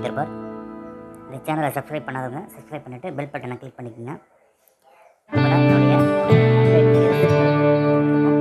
இணைந்திருப்பார் இந்த சேனலை சப்ஸ்கிரைப் பண்ணாதவங்க சப்ஸ்கிரைப் பண்ணிவிட்டு பெல் பட்டனை கிளிக் பண்ணிக்கோங்க அப்பதான் என்னுடைய update videos இருக்கும்.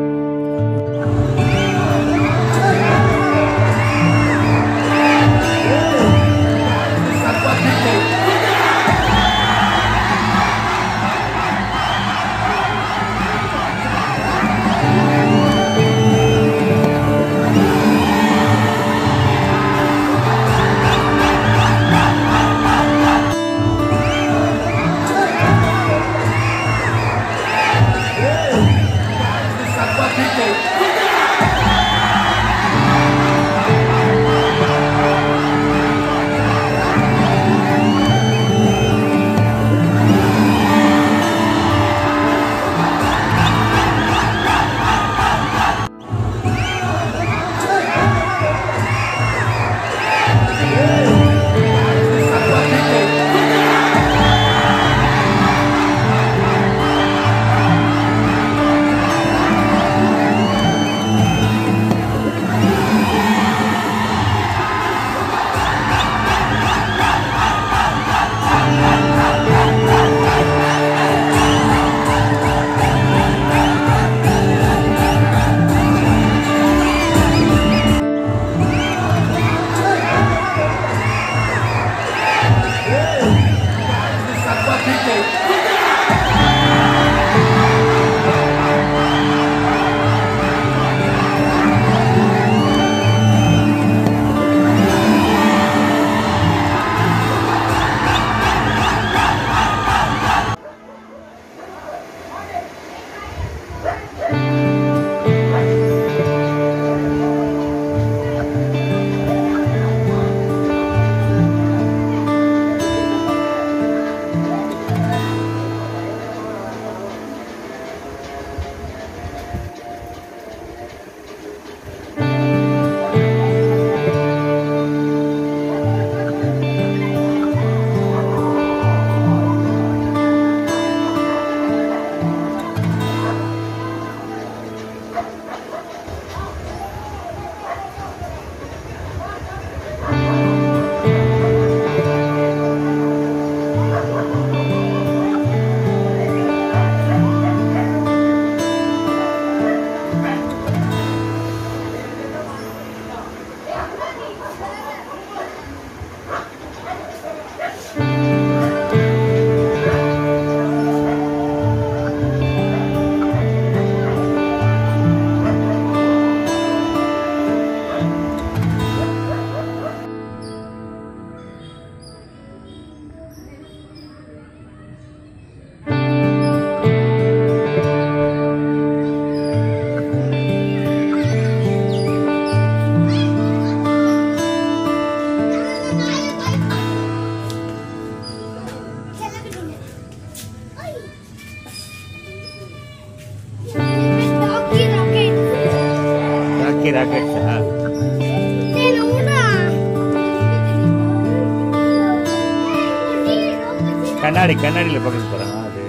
ராக்கி ராக்கெட்ஸா கண்ணாடி கண்ணாடியில் பக்கத்து போகிறான் அது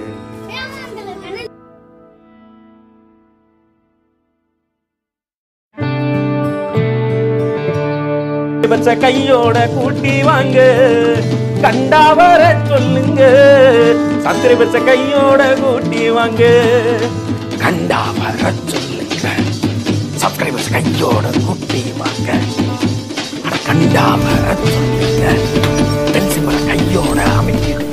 பச்ச கையோட கூட்டி வாங்க கண்டா வர சொல்லுங்க சத்திரி பச்ச கையோட கூட்டி வாங்க கண்டா வர சொல்லுங்க சப்ஸ்கிரைபர்ஸ் கையோட கூட்டி வாங்க அட கண்டா வர சொல்லுங்க பென்சில் கையோட அமைக்கிட்டு